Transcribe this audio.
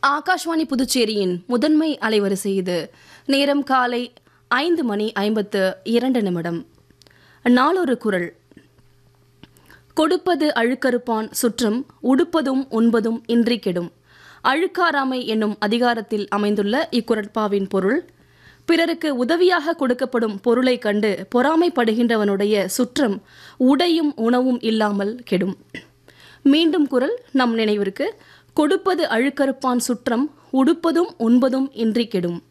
ஆகாஷ்வாணி புதுச்சேரியின் முதன்மை அலைவரிசை இது நேரம் காலை ஐந்து மணி ஐம்பத்து இரண்டு நிமிடம் நாளொரு குரல் கொடுப்பது அழுக்கறுப்பான் சுற்றம் உடுப்பதும் உண்பதும் இன்றி கெடும் அழுக்காராமை என்னும் அதிகாரத்தில் அமைந்துள்ள இக்குரட்பாவின் பொருள் பிறருக்கு உதவியாக கொடுக்கப்படும் பொருளை கண்டு பொறாமைப்படுகின்றவனுடைய சுற்றம் உடையும் உணவும் இல்லாமல் கெடும் மீண்டும் குரல் நம் நினைவிற்கு கொடுப்பது அழுக்கறுப்பான் சுற்றம் உடுப்பதும் உண்பதும் இன்றி கெடும்